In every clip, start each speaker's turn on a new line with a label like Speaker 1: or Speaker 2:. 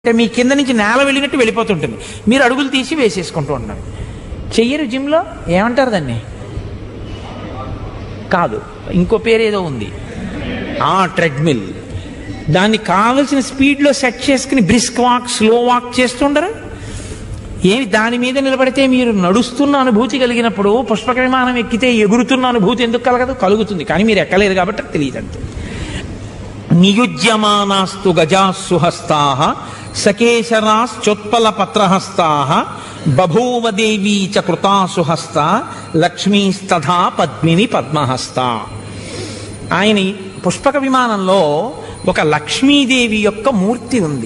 Speaker 1: అంటే మీ కింద నుంచి నేల వెళ్ళినట్టు వెళ్ళిపోతుంటుంది మీరు అడుగులు తీసి వేసేసుకుంటూ ఉంటారు చెయ్యరు జిమ్లో ఏమంటారు దాన్ని కాదు ఇంకో పేరు ఏదో ఉంది ఆ ట్రెడ్మిల్ దాన్ని కావలసిన స్పీడ్లో సెట్ చేసుకుని బ్రిస్క్ వాక్ స్లో వాక్ చేస్తుండరు ఏమి దాని మీద నిలబడితే మీరు నడుస్తున్న అనుభూతి కలిగినప్పుడు పుష్పక విమానం ఎక్కితే ఎగురుతున్న అనుభూతి ఎందుకు కలగదు కలుగుతుంది కానీ మీరు ఎక్కలేరు కాబట్టి అది తెలియదు అంతే నియుజ్యమానాస్తు గజాస్సు హస్తా సకేశరాశ్చోత్పల పత్రహస్తా బభూవ దేవీ చ కృతాసు హస్త లక్ష్మీస్తథా పద్మిని పద్మహస్త ఆయన ఈ పుష్పక విమానంలో ఒక లక్ష్మీదేవి యొక్క మూర్తి ఉంది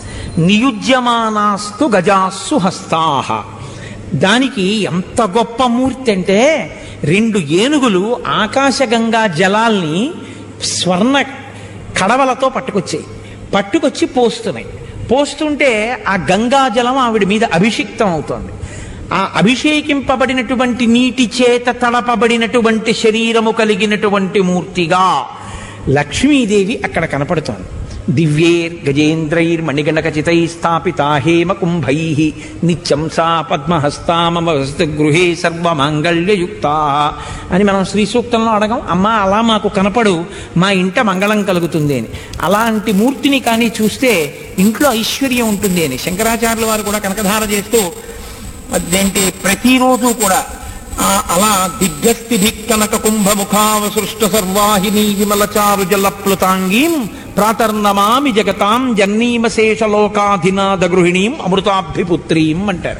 Speaker 1: నియుజ్యమానాస్తు గజాస్సు హస్తాహ దానికి ఎంత గొప్ప మూర్తి అంటే రెండు ఏనుగులు ఆకాశగంగా జలాల్ని స్వర్ణ కడవలతో పట్టుకొచ్చాయి పట్టుకొచ్చి పోస్తున్నాయి పోస్తుంటే ఆ గంగా జలం ఆవిడ మీద అభిషిక్తం అవుతోంది ఆ అభిషేకింపబడినటువంటి నీటి చేత తడపబడినటువంటి శరీరము కలిగినటువంటి మూర్తిగా లక్ష్మీదేవి అక్కడ కనపడుతోంది దివ్యేర్ గజేంద్రైర్ మణిగణకచితై స్థాపితా హేమ కుంభై నిత్యం సా పద్మహస్తామమ గృహే సర్వమాంగళ్యయుక్త అని మనం శ్రీ సూక్తంలో అడగం అమ్మా అలా మాకు కనపడు మా ఇంట మంగళం కలుగుతుంది అని అలాంటి మూర్తిని కానీ చూస్తే ఇంట్లో ఐశ్వర్యం ఉంటుంది అని శంకరాచార్యుల వారు కూడా కనకధార చేస్తూ అదేంటి ప్రతిరోజు కూడా ఆ అలా దిగ్గస్తి దిక్కనక కుంభముఖావసృష్ట సర్వాహిని విమలచారు జలప్లుతాంగీం ప్రాతర్నమామి జగతాం జన్నీమశేషలోకాధినాథ గృహిణీం అమృతాభిపుత్రీం అంటారు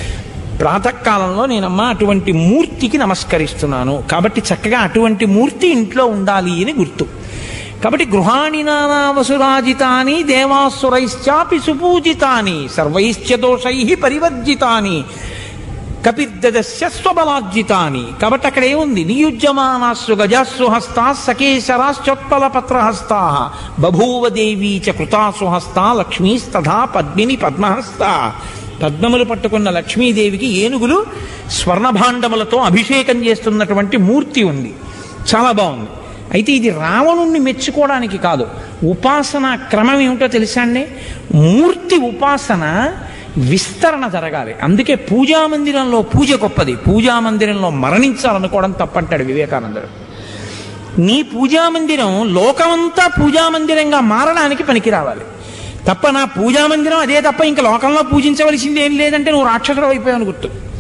Speaker 1: ప్రాతకాలంలో నేనమ్మా అటువంటి మూర్తికి నమస్కరిస్తున్నాను కాబట్టి చక్కగా అటువంటి మూర్తి ఇంట్లో ఉండాలి అని గుర్తు కాబట్టి గృహాణి నానావసురాజితాని దేవాసురైశ్చాపి సుపూజితాని సర్వైశ్చ దోషై పరివర్జితాని కపిర్దస్య స్వబలార్జితాని కాబట్టి అక్కడ ఏముంది నియుజ్యమానాస్సు గజాస్సు హస్తా సకేశరాశ్చోత్పల పత్రహస్తా బభూవ దేవీ చ కృతాసు హస్తా లక్ష్మీస్తథా పద్మిని పద్మహస్త పద్మములు పట్టుకున్న లక్ష్మీదేవికి ఏనుగులు స్వర్ణభాండములతో అభిషేకం చేస్తున్నటువంటి మూర్తి ఉంది చాలా బాగుంది అయితే ఇది రావణుణ్ణి మెచ్చుకోవడానికి కాదు ఉపాసన క్రమం ఏమిటో తెలుసా అండి మూర్తి ఉపాసన విస్తరణ జరగాలి అందుకే పూజా మందిరంలో పూజ గొప్పది పూజా మందిరంలో మరణించాలనుకోవడం తప్పంటాడు వివేకానందుడు నీ పూజా మందిరం లోకమంతా పూజా మందిరంగా మారడానికి పనికి రావాలి తప్ప నా పూజా మందిరం అదే తప్ప ఇంకా లోకంలో పూజించవలసింది ఏం లేదంటే నువ్వు రాక్షసుడు అయిపోయావు గుర్తు